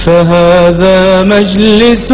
فهذا مجلس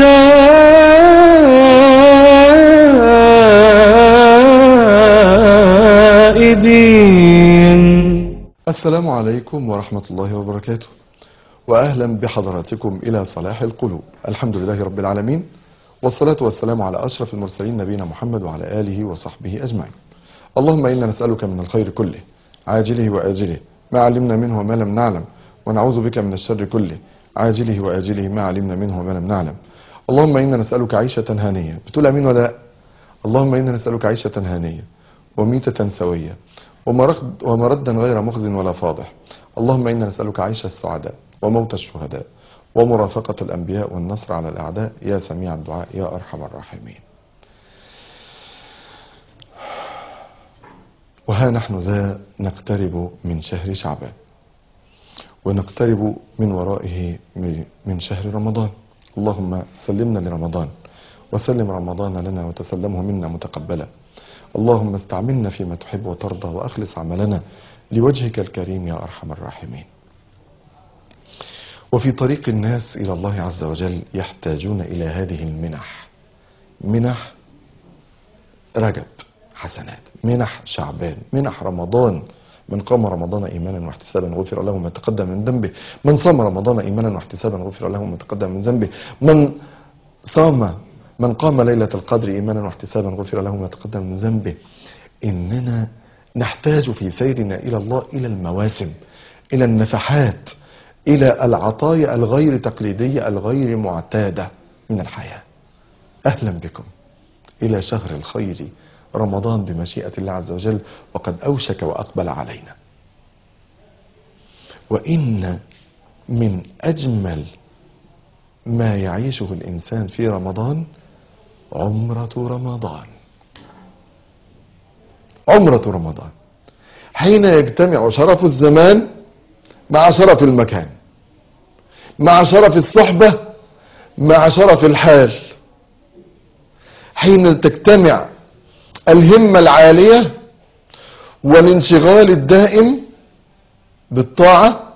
التائبين السلام عليكم ورحمة الله وبركاته وأهلا بحضراتكم إلى صلاح القلوب الحمد لله رب العالمين والصلاة والسلام على أشرف المرسلين نبينا محمد وعلى آله وصحبه أجمعين اللهم إنا نسألك من الخير كله عاجله وآجله ما علمنا منه وما لم نعلم ونعوذ بك من الشر كله عاجله وآجله ما علمنا منه وما لم نعلم اللهم إنا نسألك عيشة هانية بتقول أمين ولا لا؟ اللهم إنا نسألك عيشة هانية وميتة سوية ومرد ومردا غير مخز ولا فاضح اللهم إنا نسألك عيش السعداء وموت الشهداء ومرافقة الأنبياء والنصر على الأعداء يا سميع الدعاء يا أرحم الراحمين وها نحن ذا نقترب من شهر شعبان ونقترب من ورائه من شهر رمضان اللهم سلمنا لرمضان وسلم رمضان لنا وتسلمه منا متقبلا اللهم استعملنا فيما تحب وترضى وأخلص عملنا لوجهك الكريم يا أرحم الراحمين وفي طريق الناس إلى الله عز وجل يحتاجون إلى هذه المنح منح رجب حسنات منح شعبان منح رمضان من قام رمضان ايمانا واحتسابا غفر له ما تقدم من ذنبه من صام رمضان ايمانا واحتسابا غفر له ما تقدم من ذنبه من صام من قام ليلة القدر ايمانا واحتسابا غفر له ما تقدم من ذنبه اننا نحتاج في سيرنا الى الله الى المواسم الى النفحات الى العطايا الغير تقليدية الغير معتادة من الحياة اهلا بكم الى شهر الخير رمضان بمشيئة الله عز وجل وقد أوشك وأقبل علينا وإن من أجمل ما يعيشه الإنسان في رمضان عمرة رمضان عمرة رمضان حين يجتمع شرف الزمان مع شرف المكان مع شرف الصحبة مع شرف الحال حين تجتمع الهمة العالية والانشغال الدائم بالطاعة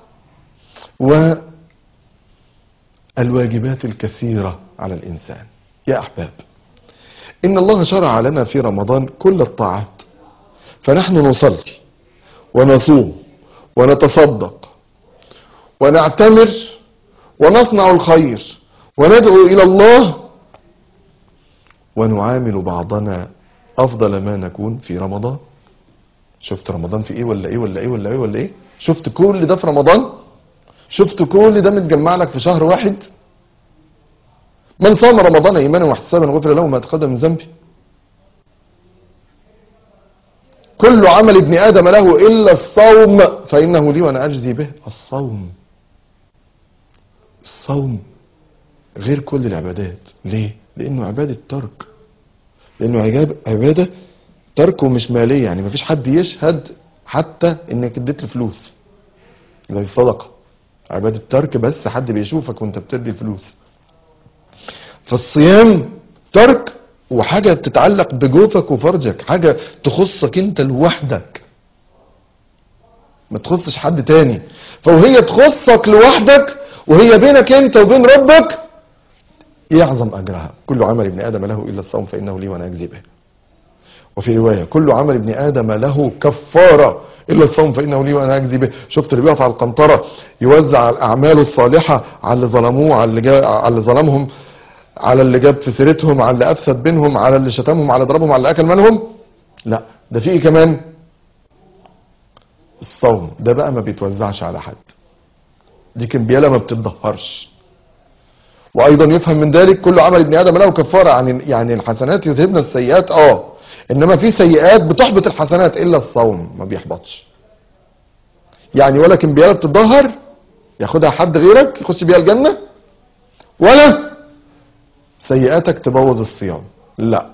والواجبات الكثيرة على الإنسان يا أحباب إن الله شرع لنا في رمضان كل الطاعات فنحن نصلي ونصوم ونتصدق ونعتمر ونصنع الخير وندعو إلى الله ونعامل بعضنا افضل ما نكون في رمضان شفت رمضان في ايه ولا ايه ولا ايه ولا ايه ولا ايه شفت كل ده في رمضان شفت كل ده متجمع لك في شهر واحد من صام رمضان ايمانا واحتسابا غفر له ما تقدم من ذنبه كل عمل ابن ادم له الا الصوم فانه لي وانا اجزي به الصوم الصوم غير كل العبادات ليه لانه عباده ترك لانه عجاب عباده تركه مش ماليه يعني مفيش حد يشهد حتى انك اديت له فلوس زي الصدقه عباده ترك بس حد بيشوفك وانت بتدي الفلوس فالصيام ترك وحاجه تتعلق بجوفك وفرجك حاجه تخصك انت لوحدك ما تخصش حد تاني فوهي تخصك لوحدك وهي بينك انت وبين ربك يعظم أجرها كل عمل ابن آدم له إلا الصوم فإنه لي وأنا أجزي به وفي رواية كل عمل ابن آدم له كفارة إلا الصوم فإنه لي وأنا أجزي به شفت اللي بيقف على القنطرة يوزع الأعمال الصالحة على اللي ظلموه على اللي, جا... على اللي ظلمهم على اللي جاب في سيرتهم على اللي أفسد بينهم على اللي شتمهم على اللي ضربهم على اللي أكل مالهم لا ده في إيه كمان الصوم ده بقى ما بيتوزعش على حد دي كمبيالة ما بتتدهرش وايضا يفهم من ذلك كل عمل ابن ادم له كفاره يعني يعني الحسنات يذهبن السيئات اه انما في سيئات بتحبط الحسنات الا الصوم ما بيحبطش يعني ولا كمبياله بتتدهر ياخدها حد غيرك يخش بيها الجنه ولا سيئاتك تبوظ الصيام لا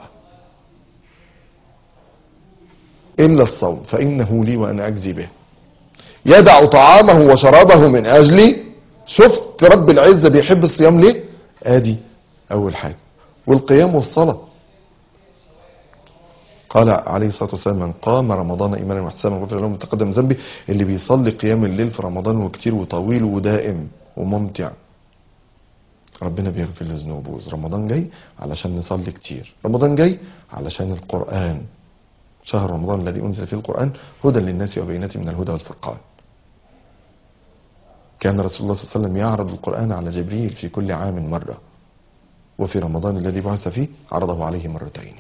الا الصوم فانه لي وانا اجزي به يدع طعامه وشرابه من اجلي شفت رب العزه بيحب الصيام ليه ادي اول حاجه والقيام والصلاه قال عليه الصلاه والسلام من قام رمضان ايمانا واحتسابا غفر له ما تقدم من ذنبه اللي بيصلي قيام الليل في رمضان وكتير وطويل ودائم وممتع ربنا بيغفر لي ذنوبه رمضان جاي علشان نصلي كتير رمضان جاي علشان القرآن شهر رمضان الذي أنزل فيه القرآن هدى للناس وبينات من الهدى والفرقان كان رسول الله صلى الله عليه وسلم يعرض القرآن على جبريل في كل عام مرة وفي رمضان الذي بعث فيه عرضه عليه مرتين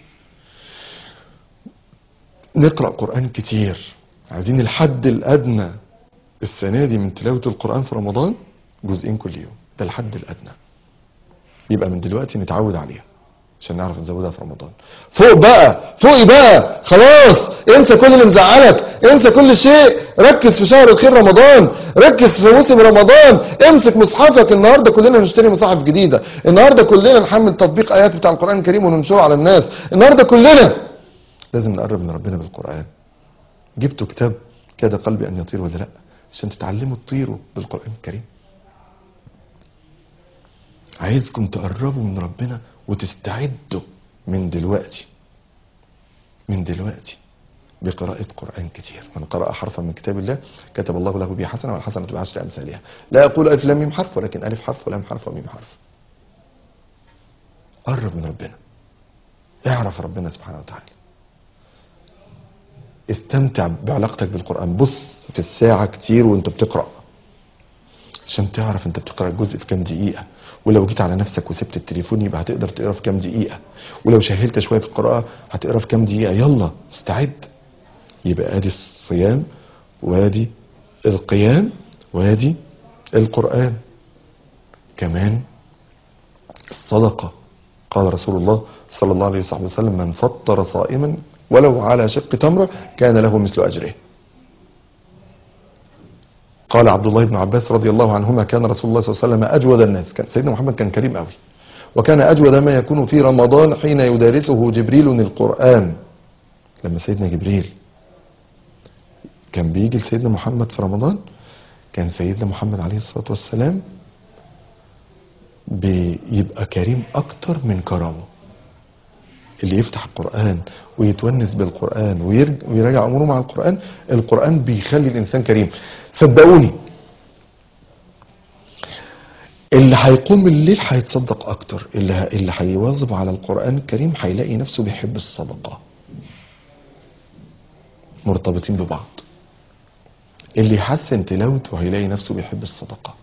نقرأ قرآن كتير عايزين الحد الأدنى السنة دي من تلاوة القرآن في رمضان جزئين كل يوم ده الحد الأدنى يبقى من دلوقتي نتعود عليها عشان نعرف نزودها في رمضان فوق بقى فوقي بقى خلاص انسى كل اللي مزعلك انسى كل شيء ركز في شهر الخير رمضان ركز في موسم رمضان امسك مصحفك النهارده كلنا نشتري مصاحف جديده النهارده كلنا نحمل تطبيق ايات بتاع القران الكريم وننشره على الناس النهارده كلنا لازم نقرب من ربنا بالقران جبتوا كتاب كاد قلبي ان يطير ولا لا عشان تتعلموا تطيروا بالقران الكريم عايزكم تقربوا من ربنا وتستعدوا من دلوقتي من دلوقتي بقراءة قرآن كتير من قرأ حرفا من كتاب الله كتب الله له به حسنة والحسنة بعشر أمثالها لا أقول ألف لام ميم حرف ولكن ألف حرف ولام حرف وميم حرف قرب من ربنا اعرف ربنا سبحانه وتعالى استمتع بعلاقتك بالقرآن بص في الساعة كتير وانت بتقرأ عشان تعرف انت بتقرا الجزء في كام دقيقه ولو جيت على نفسك وسبت التليفون يبقى هتقدر تقرا في كام دقيقه ولو شهلت شويه في القراءه هتقرا في كام دقيقه يلا استعد يبقى ادي الصيام وادي القيام وادي القران كمان الصدقه قال رسول الله صلى الله عليه وصحبه وسلم من فطر صائما ولو على شق تمره كان له مثل اجره قال عبد الله بن عباس رضي الله عنهما كان رسول الله صلى الله عليه وسلم اجود الناس كان سيدنا محمد كان كريم قوي وكان اجود ما يكون في رمضان حين يدارسه جبريل القران لما سيدنا جبريل كان بيجي لسيدنا محمد في رمضان كان سيدنا محمد عليه الصلاه والسلام بيبقى كريم اكتر من كرمه اللي يفتح القرآن ويتونس بالقرآن ويرج- ويراجع أموره مع القرآن القرآن بيخلي الإنسان كريم صدقوني اللي هيقوم الليل هيتصدق أكتر اللي ه- اللي هيواظب على القرآن الكريم هيلاقي نفسه بيحب الصدقة مرتبطين ببعض اللي يحسن تلاوته هيلاقي نفسه بيحب الصدقة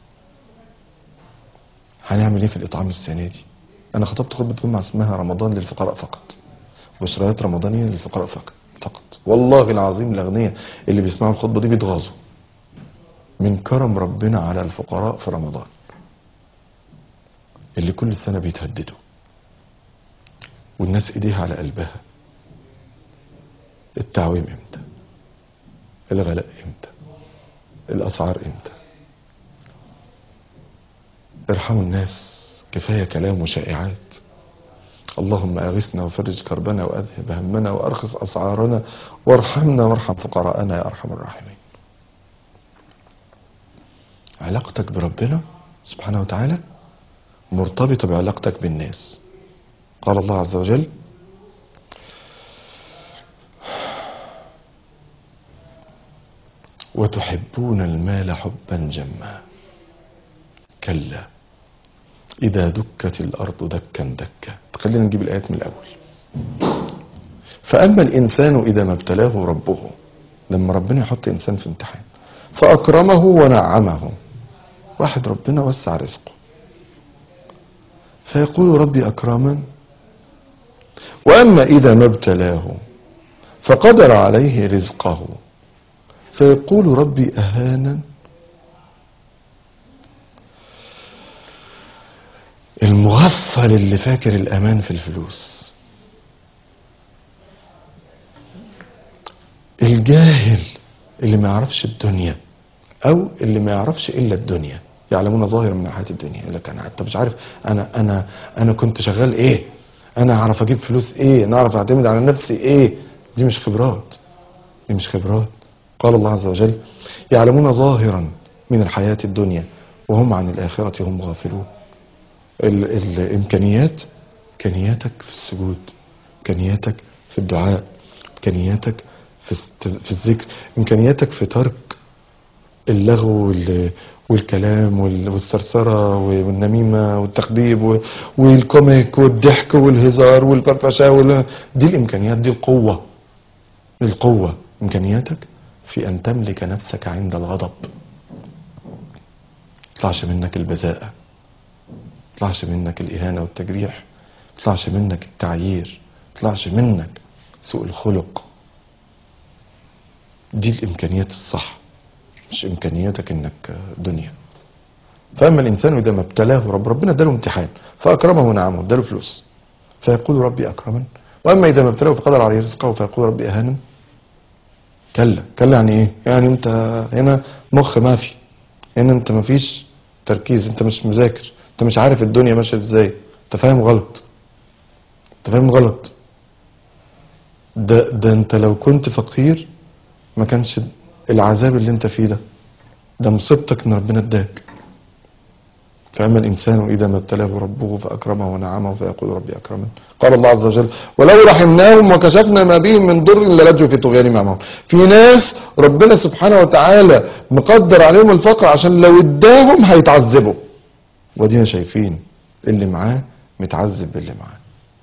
هنعمل ايه في الإطعام السنة دي انا خطبت خطبه جمعه اسمها رمضان للفقراء فقط بشريات رمضانيه للفقراء فقط فقط والله العظيم الاغنياء اللي بيسمعوا الخطبه دي بيتغاظوا من كرم ربنا على الفقراء في رمضان اللي كل سنه بيتهددوا والناس ايديها على قلبها التعويم امتى الغلاء امتى الاسعار امتى ارحموا الناس كفايه كلام وشائعات اللهم اغثنا وفرج كربنا واذهب همنا وارخص اسعارنا وارحمنا وارحم فقراءنا يا ارحم الراحمين علاقتك بربنا سبحانه وتعالى مرتبطه بعلاقتك بالناس قال الله عز وجل وتحبون المال حبا جما كلا إذا دكت الأرض دكا دكا خلينا نجيب الآيات من الأول فأما الإنسان إذا ما ابتلاه ربه لما ربنا يحط إنسان في امتحان فأكرمه ونعمه واحد ربنا وسع رزقه فيقول ربي أكرمن وأما إذا ما ابتلاه فقدر عليه رزقه فيقول ربي أهانا المغفل اللي فاكر الامان في الفلوس الجاهل اللي ما يعرفش الدنيا او اللي ما يعرفش الا الدنيا يعلمون ظاهرا من الحياه الدنيا يقول لك انا انت مش عارف انا انا انا كنت شغال ايه انا اعرف اجيب فلوس ايه انا اعرف اعتمد على نفسي ايه دي مش خبرات دي مش خبرات قال الله عز وجل يعلمون ظاهرا من الحياه الدنيا وهم عن الاخره هم غافلون ال- الامكانيات امكانياتك في السجود امكانياتك في الدعاء امكانياتك في الست- في الذكر امكانياتك في ترك اللغو وال- والكلام وال- والثرثرة والنميمة والتخبيب و- والكوميك والضحك والهزار والفرفشة وال- دي الإمكانيات دي القوة القوة إمكانياتك في أن تملك نفسك عند الغضب يطلعش منك البذاءة يطلعش منك الإهانة والتجريح يطلعش منك التعيير يطلعش منك سوء الخلق دي الإمكانيات الصح مش إمكانياتك إنك دنيا فأما الإنسان إذا ما ابتلاه رب ربنا اداله امتحان فأكرمه ونعمه اداله فلوس فيقول ربي أكرمن وأما إذا ما ابتلاه فقدر عليه رزقه فيقول ربي أهانن كلا كلا يعني إيه يعني أنت هنا مخ ما في هنا أنت ما فيش تركيز أنت مش مذاكر أنت مش عارف الدنيا ماشية إزاي أنت فاهم غلط أنت فاهم غلط ده ده أنت لو كنت فقير ما كانش العذاب اللي أنت فيه ده ده مصيبتك إن ربنا اداك فأما الإنسان إذا ما ابتلاه ربه فأكرمه ونعمه فيقول ربي أكرمن قال الله عز وجل ولو رحمناهم وكشفنا ما بهم من ضر للجوا في طغيانهم يعمهون في ناس ربنا سبحانه وتعالى مقدر عليهم الفقر عشان لو اداهم هيتعذبوا ودينا شايفين اللي معاه متعذب باللي معاه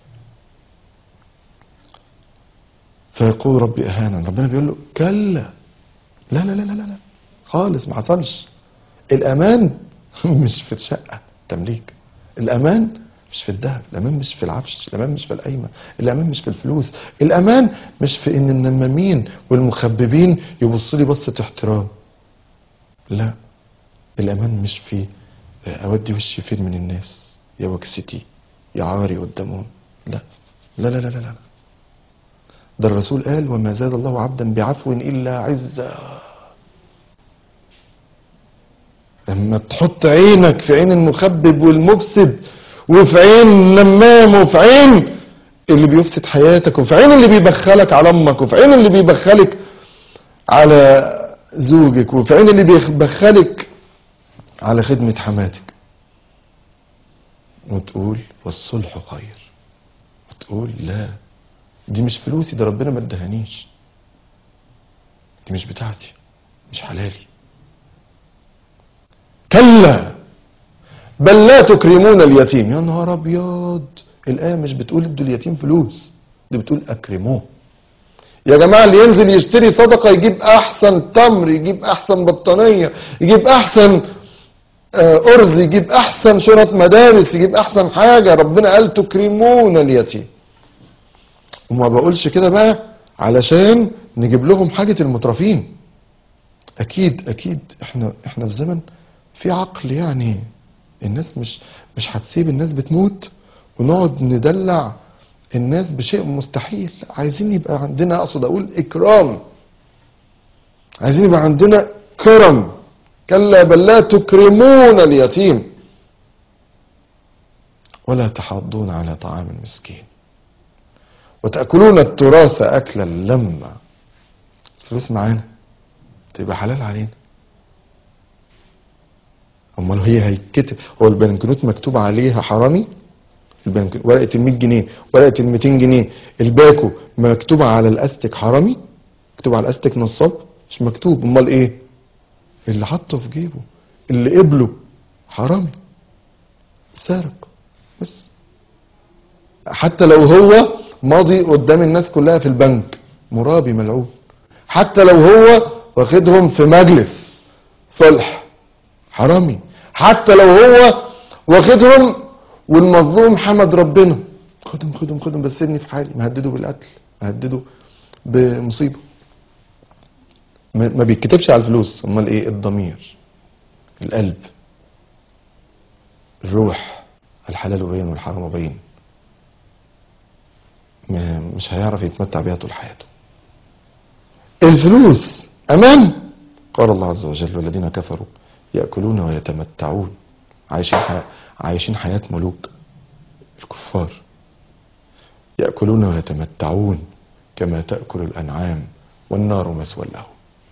فيقول ربي أهانا ربنا بيقول له كلا لا لا لا لا لا خالص ما حصلش الأمان مش في الشقة تمليك الأمان مش في الذهب الأمان مش في العفش الأمان مش في القايمة الأمان مش في الفلوس الأمان مش في إن النمامين والمخببين يبصوا لي بصة احترام لا الأمان مش في أودي وشي فين من الناس يا وكستي يا عاري قدامهم لا لا لا لا لا, لا. ده الرسول قال وما زاد الله عبدا بعفو إلا عزا لما تحط عينك في عين المخبب والمفسد وفي عين النمام وفي عين اللي بيفسد حياتك وفي عين اللي بيبخلك على امك وفي عين اللي بيبخلك على زوجك وفي عين اللي بيبخلك على خدمة حماتك وتقول والصلح خير وتقول لا دي مش فلوسي ده ربنا ما ادهانيش دي مش بتاعتي مش حلالي كلا بل لا تكرمون اليتيم يا نهار ابيض الايه مش بتقول ادوا اليتيم فلوس دي بتقول اكرموه يا جماعه اللي ينزل يشتري صدقه يجيب احسن تمر يجيب احسن بطانيه يجيب احسن آه، ارز يجيب احسن شنط مدارس يجيب احسن حاجه ربنا قال تكرمون اليتيم وما بقولش كده بقى علشان نجيب لهم حاجه المترفين اكيد اكيد احنا احنا في زمن في عقل يعني الناس مش مش هتسيب الناس بتموت ونقعد ندلع الناس بشيء مستحيل لا، عايزين يبقى عندنا اقصد اقول اكرام عايزين يبقى عندنا كرم كلا بل لا تكرمون اليتيم ولا تحاضون على طعام المسكين وتأكلون التراث أكلا لما فلوس معانا تبقى حلال علينا امال هي هيتكتب هو البنكنوت مكتوب عليها حرامي البنك ورقه ال 100 جنيه ورقه ال 200 جنيه الباكو مكتوب على الاستك حرامي مكتوب على الاستك نصاب مش مكتوب امال ايه اللي حطه في جيبه اللي قبله حرامي سارق بس حتى لو هو ماضي قدام الناس كلها في البنك مرابي ملعون حتى لو هو واخدهم في مجلس صلح حرامي حتى لو هو واخدهم والمظلوم حمد ربنا خدهم خدهم خدهم بس سيبني في حالي مهدده بالقتل مهدده بمصيبه ما ما بيتكتبش على الفلوس امال ايه الضمير القلب الروح الحلال بين والحرام بين ما- مش هيعرف يتمتع بيها طول حياته الفلوس امان قال الله عز وجل والذين كفروا ياكلون ويتمتعون عايشين حياة عايشين حياه ملوك الكفار ياكلون ويتمتعون كما تاكل الانعام والنار مثوى لهم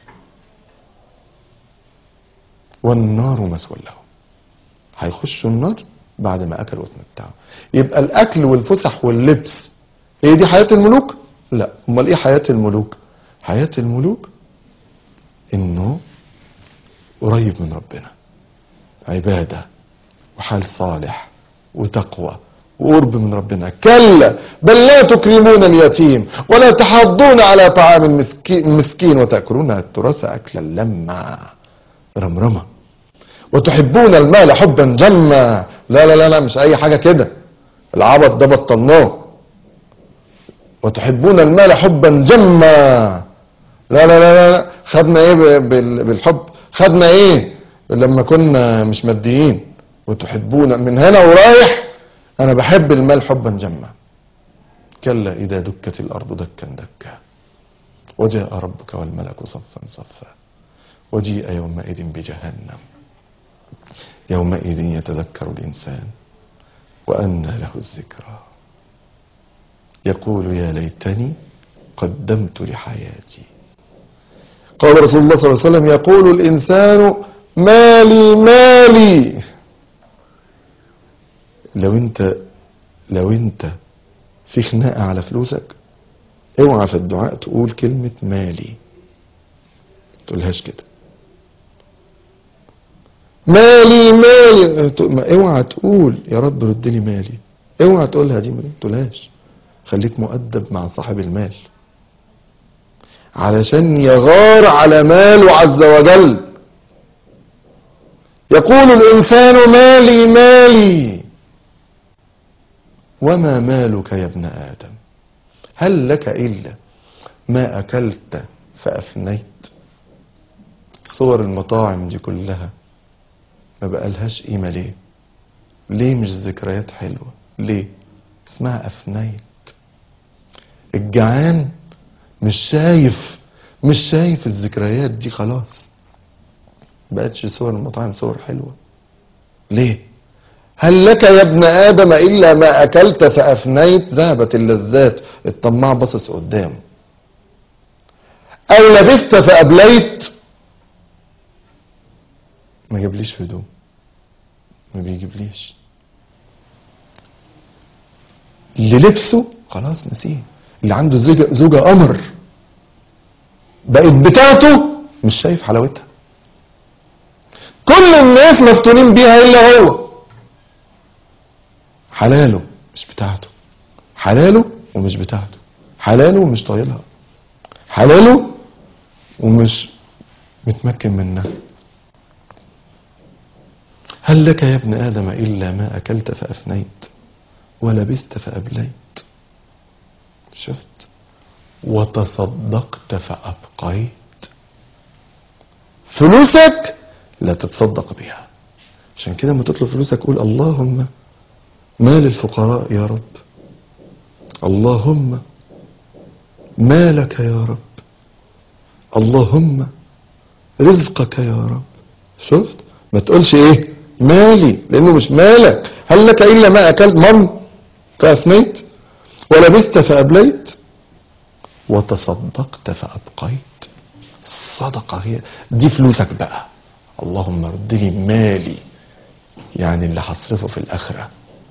والنار مثوى لهم هيخشوا النار بعد ما اكلوا واتمتعوا يبقى الاكل والفسح واللبس هي دي حياه الملوك لا امال ايه حياه الملوك حياه الملوك انه قريب من ربنا عبادة وحال صالح وتقوى وقرب من ربنا كلا بل لا تكرمون اليتيم ولا تحاضون على طعام المسكين, المسكين وتأكلون التراث أكلا لما رمرمة وتحبون المال حبا جما لا لا لا لا مش أي حاجة كده العبط ده بطلناه وتحبون المال حبا جما لا لا لا لا خدنا ايه ب- بال- بالحب خدنا ايه لما كنا مش ماديين وتحبون من هنا ورايح انا بحب المال حبا جما كلا اذا دكت الارض دكا دكا وجاء ربك والملك صفا صفا وجيء يومئذ بجهنم يومئذ يتذكر الانسان وانى له الذكرى يقول يا ليتني قدمت لحياتي قال رسول الله صلى الله عليه وسلم يقول الإنسان مالي مالي لو انت لو انت في خناقة على فلوسك اوعى في الدعاء تقول كلمة مالي تقولهاش كده مالي مالي ما اوعى تقول يا رب رد لي مالي اوعى تقولها دي ما تقولهاش خليك مؤدب مع صاحب المال علشان يغار على ماله عز وجل يقول الإنسان مالي مالي وما مالك يا ابن آدم هل لك إلا ما أكلت فأفنيت صور المطاعم دي كلها ما بقالهاش قيمة ليه ليه مش ذكريات حلوة ليه اسمها أفنيت الجعان مش شايف مش شايف الذكريات دي خلاص بقتش صور المطاعم صور حلوة ليه هل لك يا ابن آدم إلا ما أكلت فأفنيت ذهبت اللذات الطماع باصص قدامه أو لبست فأبليت ما جابليش هدوم ما بيجيبليش اللي لبسه خلاص نسيه اللي عنده زوجة, زوجة قمر بقت بتاعته مش شايف حلاوتها كل الناس مفتونين بيها الا هو حلاله مش بتاعته حلاله ومش بتاعته حلاله ومش طايلها حلاله ومش متمكن منها هل لك يا ابن آدم إلا ما أكلت فأفنيت ولبست فأبليت شفت وتصدقت فأبقيت فلوسك لا تتصدق بها عشان كده لما تطلب فلوسك قول اللهم ما للفقراء يا رب اللهم ما لك يا رب اللهم رزقك يا رب شفت ما تقولش ايه مالي لانه مش مالك هل لك الا ما اكلت من فافنيت ولبثت فابليت وتصدقت فابقيت الصدقه هي دي فلوسك بقى اللهم رد لي مالي يعني اللي هصرفه في الاخره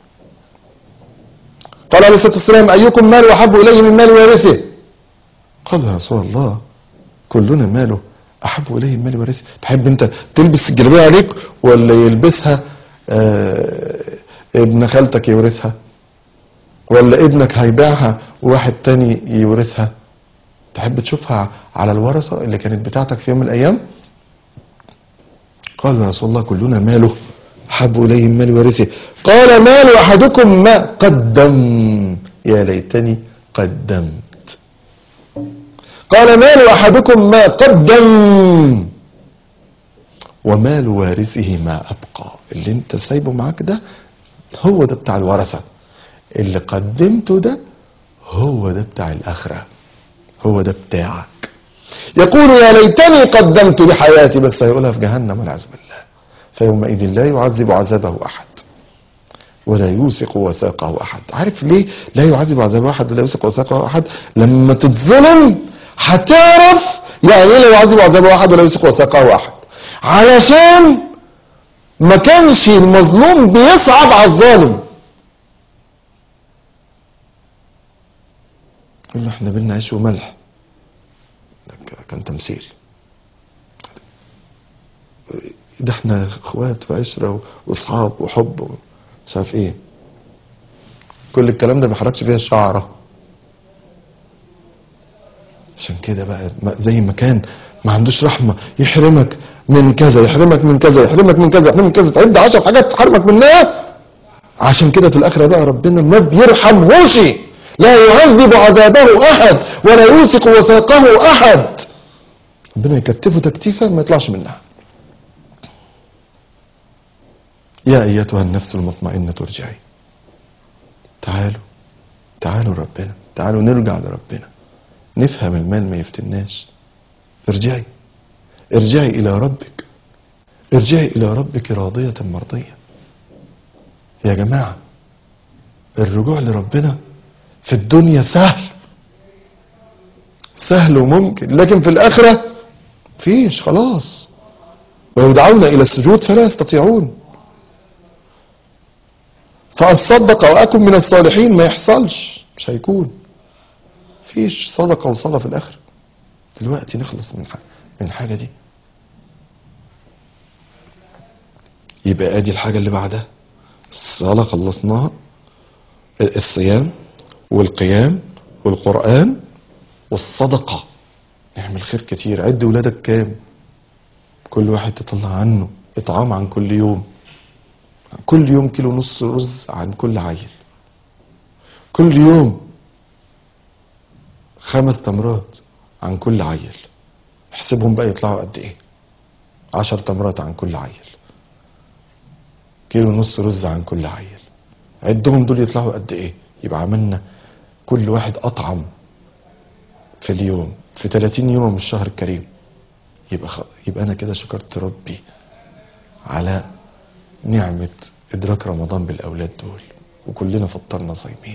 قال عليه الصلاه والسلام ايكم مال احب اليه من مال وارثه قال يا رسول الله كلنا ماله احب اليه من مال وارثه تحب انت تلبس الجلابيه عليك ولا يلبسها آه ابن خالتك يورثها ولا ابنك هيبيعها وواحد تاني يورثها تحب تشوفها على الورثه اللي كانت بتاعتك في يوم من الايام قال يا رسول الله كلنا ماله أحب إليه من مال وارثه قال مال أحدكم ما قدم يا ليتني قدمت قال مال أحدكم ما قدم ومال وارثه ما أبقى اللي انت سايبه معاك ده هو ده بتاع الورثة اللي قدمته ده هو ده بتاع الآخرة هو ده بتاعك يقول يا ليتني قدمت لحياتي بس هيقولها في جهنم والعياذ بالله فيومئذ لا يعذب عذابه احد ولا يوثق وثاقه احد عارف ليه لا يعذب عذابه احد ولا يوثق وثاقه احد لما تتظلم هتعرف يعني ايه لا يعذب عذابه احد ولا يوثق وثاقه احد علشان ما كانش المظلوم بيصعب على الظالم يقول له احنا بينا عيش وملح ده كان تمثيل ده احنا اخوات وعشره واصحاب وحب ومش عارف ايه كل الكلام ده ما بيحركش فيها الشعره عشان كده بقى ما- زي ما كان ما عندوش رحمه يحرمك من كذا يحرمك من كذا يحرمك من كذا يحرمك من كذا تعد 10 حاجات تحرمك منها عشان كده في الاخره بقى ربنا ما بيرحمهوش لا يعذب عذابه احد ولا يوثق وثاقه احد ربنا يكتفه تكتيفه ما يطلعش منها يا ايتها النفس المطمئنه ارجعي تعالوا تعالوا ربنا تعالوا نرجع لربنا نفهم المال ما يفتناش ارجعي ارجعي الى ربك ارجعي الى ربك راضيه مرضيه يا جماعه الرجوع لربنا في الدنيا سهل سهل وممكن لكن في الاخره فيش خلاص ويدعون الى السجود فلا يستطيعون فاصدق او اكن من الصالحين ما يحصلش مش هيكون فيش صدقه وصلاه في الاخره دلوقتي نخلص من حاجة من الحاجه دي يبقى ادي الحاجه اللي بعدها الصلاه خلصناها الصيام والقيام والقران والصدقه نعمل خير كتير عد ولادك كام كل واحد تطلع عنه اطعام عن كل يوم كل يوم كيلو نص رز عن كل عيل كل يوم خمس تمرات عن كل عيل احسبهم بقى يطلعوا قد ايه عشر تمرات عن كل عيل كيلو ونص رز عن كل عيل عدهم دول يطلعوا قد ايه يبقى عملنا كل واحد اطعم في اليوم في 30 يوم الشهر الكريم يبقى خ... يبقى انا كده شكرت ربي على نعمة ادراك رمضان بالاولاد دول وكلنا فطرنا صايمين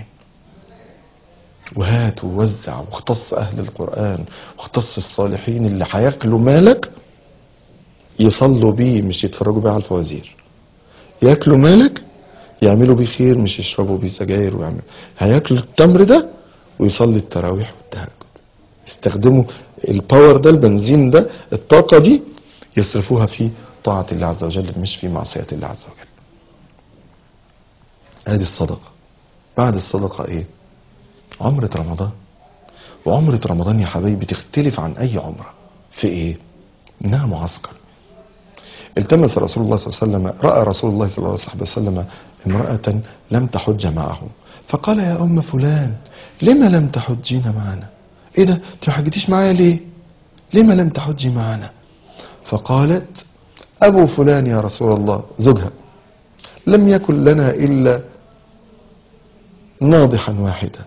وهات ووزع واختص اهل القرآن واختص الصالحين اللي هياكلوا مالك يصلوا بيه مش يتفرجوا بيه على الفوازير ياكلوا مالك يعملوا بيه خير مش يشربوا بيه سجاير ويعملوا هياكلوا التمر ده ويصلي التراويح والتهجد يستخدموا الباور ده البنزين ده الطاقة دي يصرفوها في طاعة الله عز وجل مش في معصية الله عز وجل ادي الصدقة بعد الصدقة ايه عمرة رمضان وعمرة رمضان يا حبايبي تختلف عن اي عمرة في ايه انها معسكر التمس رسول الله صلى الله عليه وسلم رأى رسول الله صلى الله عليه وسلم امرأة لم تحج معه فقال يا أم فلان لما لم تحجين معنا ايه ده انت ما حجتيش معايا ليه لما لم تحجي معنا فقالت أبو فلان يا رسول الله زوجها لم يكن لنا إلا ناضحا واحدا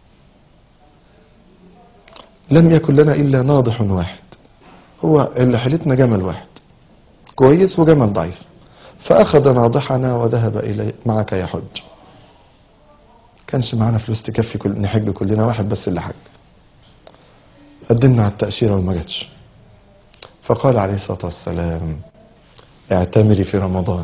لم يكن لنا إلا ناضح واحد هو اللي حلتنا جمل واحد كويس وجمل ضعيف فأخذ ناضحنا وذهب إلي معك يا حج كانش معانا فلوس تكفي كل نحج كلنا واحد بس اللي حج قدمنا على التأشيرة وما جاتش فقال عليه الصلاة والسلام اعتمري في رمضان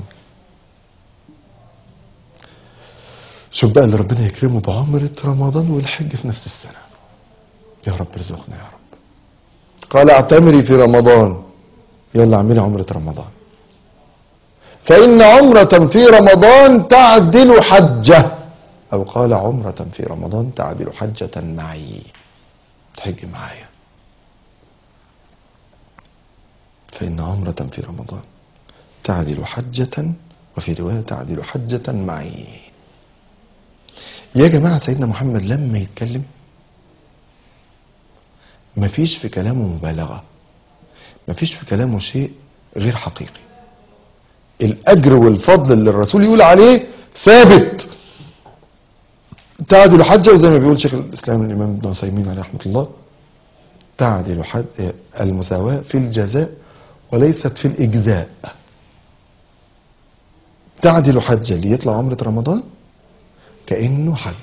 شوف بقى اللي ربنا يكرمه بعمرة رمضان والحج في نفس السنة يا رب ارزقنا يا رب قال اعتمري في رمضان يلا اعملي عمرة رمضان فإن عمرة في رمضان تعدل حجة أو قال عمرة في رمضان تعدل حجة معي تحج معايا فإن عمرة في رمضان تعدل حجة وفي رواية تعدل حجة معي يا جماعة سيدنا محمد لما يتكلم مفيش في كلامه مبالغة مفيش في كلامه شيء غير حقيقي الأجر والفضل اللي الرسول يقول عليه ثابت تعدل حجة وزي ما بيقول شيخ الإسلام الإمام ابن عثيمين عليه رحمة الله تعدل حد المساواة في الجزاء وليست في الإجزاء تعدل حجة اللي يطلع عمرة رمضان كأنه حج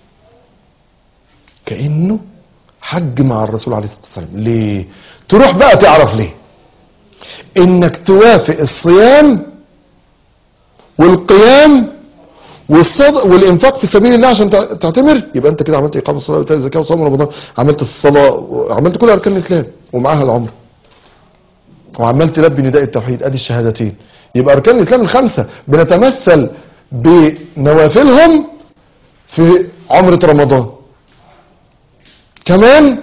كأنه حج مع الرسول عليه الصلاة والسلام ليه تروح بقى تعرف ليه انك توافق الصيام والقيام والصدق والانفاق في سبيل الله عشان تع- تعتمر يبقى انت كده عملت اقامه الصلاه وإيتاء الزكاه وصوم رمضان عملت الصلاه عملت كل اركان الاسلام ومعاها العمره وعمال تلبي نداء التوحيد ادي الشهادتين يبقى اركان الاسلام الخمسه بنتمثل بنوافلهم في عمره رمضان كمان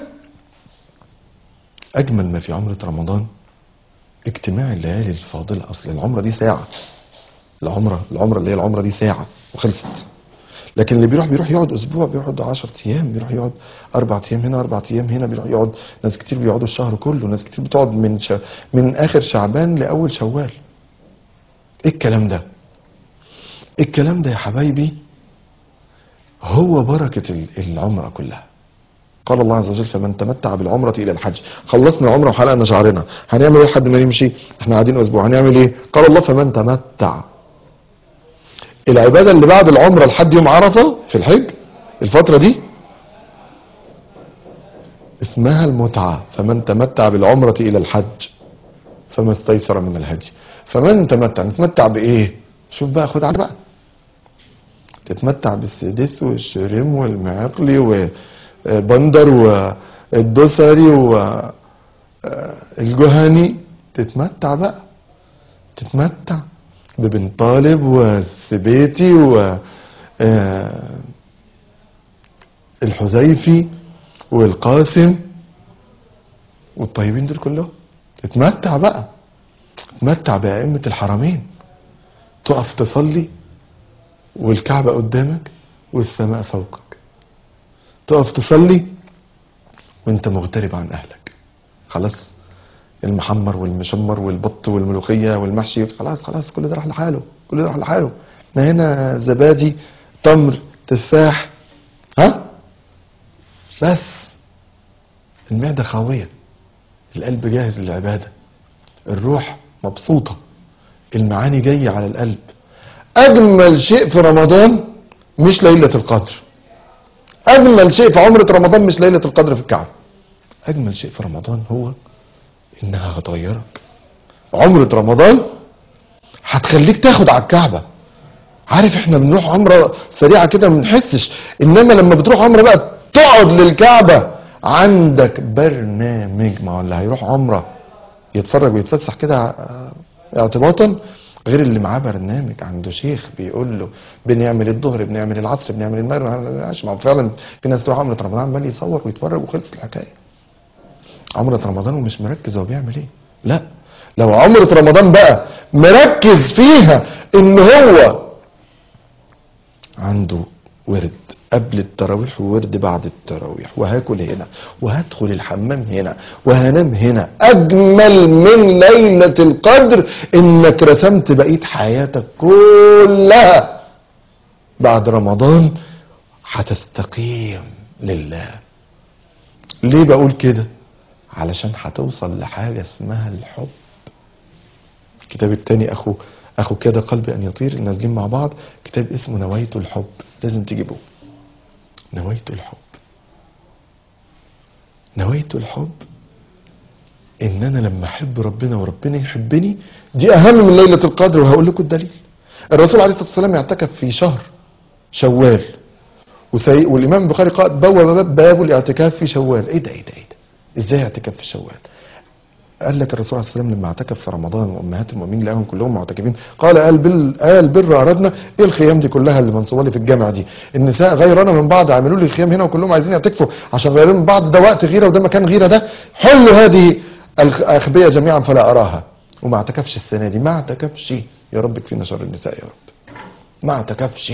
اجمل ما في عمره رمضان اجتماع الليالي الفاضله اصل العمره دي ساعه العمره العمره اللي هي العمره دي ساعه وخلصت لكن اللي بيروح بيروح يقعد اسبوع بيقعد 10 ايام بيروح يقعد اربع ايام هنا اربع ايام هنا بيروح يقعد ناس كتير بيقعدوا الشهر كله ناس كتير بتقعد من ش... من اخر شعبان لاول شوال ايه الكلام ده ايه الكلام ده يا حبايبي هو بركة ال- العمرة كلها قال الله عز وجل فمن تمتع بالعمرة إلى الحج خلصنا العمرة وحلقنا شعرنا هنعمل ايه لحد ما نمشي احنا قاعدين اسبوع هنعمل ايه قال الله فمن تمتع العبادة اللي بعد العمرة لحد يوم عرفة في الحج الفترة دي اسمها المتعة فمن تمتع بالعمرة إلى الحج فما استيسر من الهدي فمن تمتع نتمتع بإيه شوف بقى خد على بقى تتمتع بالسدس والشريم والمعقلي وبندر والدوسري والجهني تتمتع بقى تتمتع ببن طالب والسبيتي و آه، الحذيفي والقاسم والطيبين دول كلهم تتمتع بقى تتمتع بأئمة الحرمين تقف تصلي والكعبة قدامك والسماء فوقك تقف تصلي وانت مغترب عن اهلك خلاص المحمر والمشمر والبط والملوخية والمحشي خلاص خلاص كل ده راح لحاله كل ده راح لحاله احنا هنا زبادي تمر تفاح ها بس المعدة خاوية القلب جاهز للعبادة الروح مبسوطة المعاني جاية على القلب أجمل شيء في رمضان مش ليلة القدر أجمل شيء في عمرة رمضان مش ليلة القدر في الكعبة أجمل شيء في رمضان هو إنها هتغيرك عمرة رمضان هتخليك تاخد على الكعبة عارف احنا بنروح عمرة سريعة كده ما بنحسش انما لما بتروح عمرة بقى تقعد للكعبة عندك برنامج ما هو اللي هيروح عمرة يتفرج ويتفسح كده اه، اعتباطا غير اللي معاه برنامج عنده شيخ بيقول له بنعمل الظهر بنعمل العصر بنعمل المغرب بنعمل العشاء ما هو فعلا في ناس تروح عمرة رمضان عمال يصور ويتفرج وخلص الحكاية عمرة رمضان ومش مركز هو بيعمل ايه لا لو عمرة رمضان بقى مركز فيها ان هو عنده ورد قبل التراويح وورد بعد التراويح وهاكل هنا وهدخل الحمام هنا وهنام هنا اجمل من ليلة القدر انك رسمت بقية حياتك كلها بعد رمضان هتستقيم لله ليه بقول كده علشان هتوصل لحاجة اسمها الحب الكتاب التاني اخو اخو كده قلبي ان يطير نازلين مع بعض كتاب اسمه نواية الحب لازم تجيبوه نواية الحب نواية الحب ان انا لما احب ربنا وربنا يحبني دي اهم من ليلة القدر وهقول لكم الدليل الرسول عليه الصلاة والسلام اعتكف في شهر شوال وسي... والامام البخاري قال بوب باب, باب الاعتكاف في شوال ايه ده ايه ده ايه ده ازاي اعتكاف في شوال قال لك الرسول عليه الصلاه والسلام لما اعتكف في رمضان وامهات المؤمنين لقاهم كلهم معتكفين قال قال بال قال بر اردنا ايه الخيام دي كلها اللي منصوبه لي في الجامع دي النساء غيرنا من بعض عملوا لي خيام هنا وكلهم عايزين يعتكفوا عشان غيروا من بعض ده وقت غيره وده مكان غيره ده حلوا هذه الاخبيه جميعا فلا اراها وما اعتكفش السنه دي ما اعتكفش يا رب كفينا شر النساء يا رب ما اعتكفش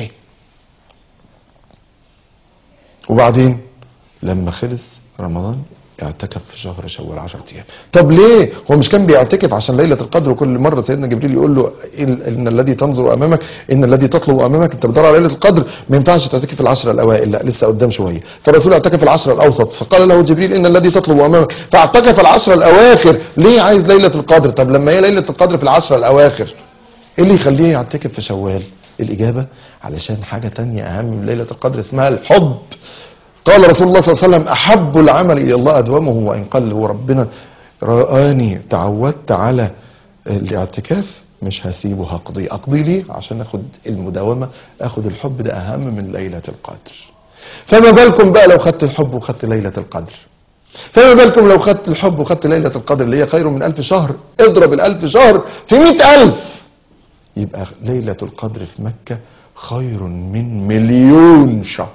وبعدين لما خلص رمضان اعتكف في شهر شوال 10 ايام طب ليه هو مش كان بيعتكف عشان ليله القدر وكل مره سيدنا جبريل يقول له ان إن الذي تنظر امامك ان الذي تطلب امامك انت بتدور على ليله القدر ما ينفعش تعتكف العشره الاوائل لا لسه قدام شويه فالرسول اعتكف العشره الاوسط فقال له جبريل ان الذي تطلب امامك فاعتكف العشره الاواخر ليه عايز ليله القدر طب لما هي ليله القدر في العشره الاواخر ايه اللي يخليه يعتكف في شوال الاجابه علشان حاجه تانية اهم من ليله القدر اسمها الحب قال رسول الله صلى الله عليه وسلم احب العمل الى الله ادومه وان قل هو ربنا رآني تعودت على الاعتكاف مش هسيبه هقضي اقضي ليه عشان اخد المداومه اخد الحب ده اهم من ليله القدر فما بالكم بقى لو خدت الحب وخدت ليله القدر فما بالكم لو خدت الحب وخدت ليلة القدر اللي هي خير من ألف شهر اضرب الألف شهر في مئة ألف يبقى ليلة القدر في مكة خير من مليون شهر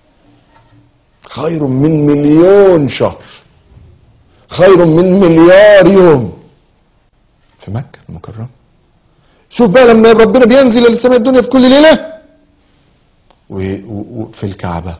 خير من مليون شهر خير من مليار يوم في مكة المكرمة شوف بقى لما ربنا بينزل إلى السماء الدنيا في كل ليلة و- و- وفي الكعبة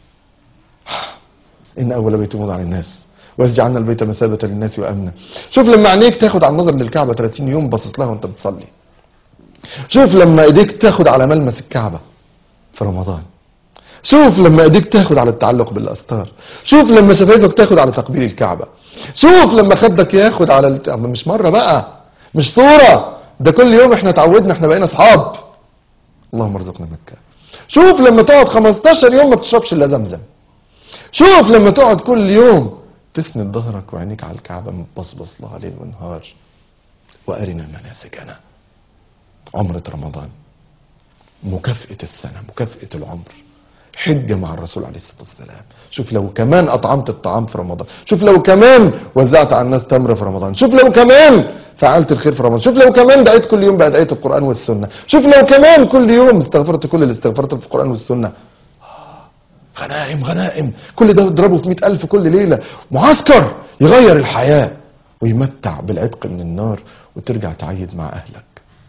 إن أول بيت وضع للناس وإذ جعلنا البيت مثابة للناس وأمنا شوف لما عينيك تاخد على النظر للكعبة 30 يوم باصص لها وأنت بتصلي شوف لما إيديك تاخد على ملمس الكعبة في رمضان شوف لما ايديك تاخد على التعلق بالاستار شوف لما شفايفك تاخد على تقبيل الكعبه شوف لما خدك ياخد على الت... أما مش مره بقى مش صوره ده كل يوم احنا اتعودنا احنا بقينا اصحاب اللهم ارزقنا مكه شوف لما تقعد 15 يوم ما بتشربش الا زمزم شوف لما تقعد كل يوم تسند ظهرك وعينيك على الكعبه مبصبص لها ليل ونهار وارنا مناسكنا عمره رمضان مكافأة السنة مكافأة العمر حجة مع الرسول عليه الصلاة والسلام شوف لو كمان أطعمت الطعام في رمضان شوف لو كمان وزعت على الناس تمر في رمضان شوف لو كمان فعلت الخير في رمضان شوف لو كمان دعيت كل يوم بأدعية القرآن والسنة شوف لو كمان كل يوم استغفرت كل الاستغفارات في القرآن والسنة آه، غنائم غنائم كل ده اضربه في مئة ألف كل ليلة معسكر يغير الحياة ويمتع بالعتق من النار وترجع تعيد مع أهلك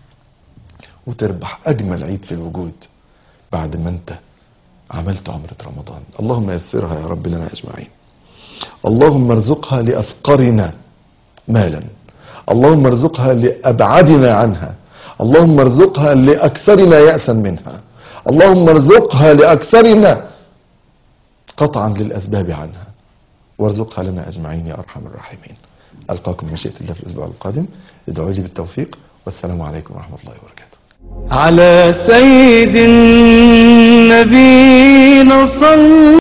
وتربح أجمل عيد في الوجود بعد ما أنت عملت عمرة رمضان اللهم يسرها يا رب لنا أجمعين اللهم ارزقها لأفقرنا مالا اللهم ارزقها لأبعدنا عنها اللهم ارزقها لأكثرنا يأسا منها اللهم ارزقها لأكثرنا قطعا للأسباب عنها وارزقها لنا أجمعين يا أرحم الراحمين ألقاكم بمشيئة الله في الأسبوع القادم ادعوا لي بالتوفيق والسلام عليكم ورحمة الله وبركاته على سيد النبينا صلى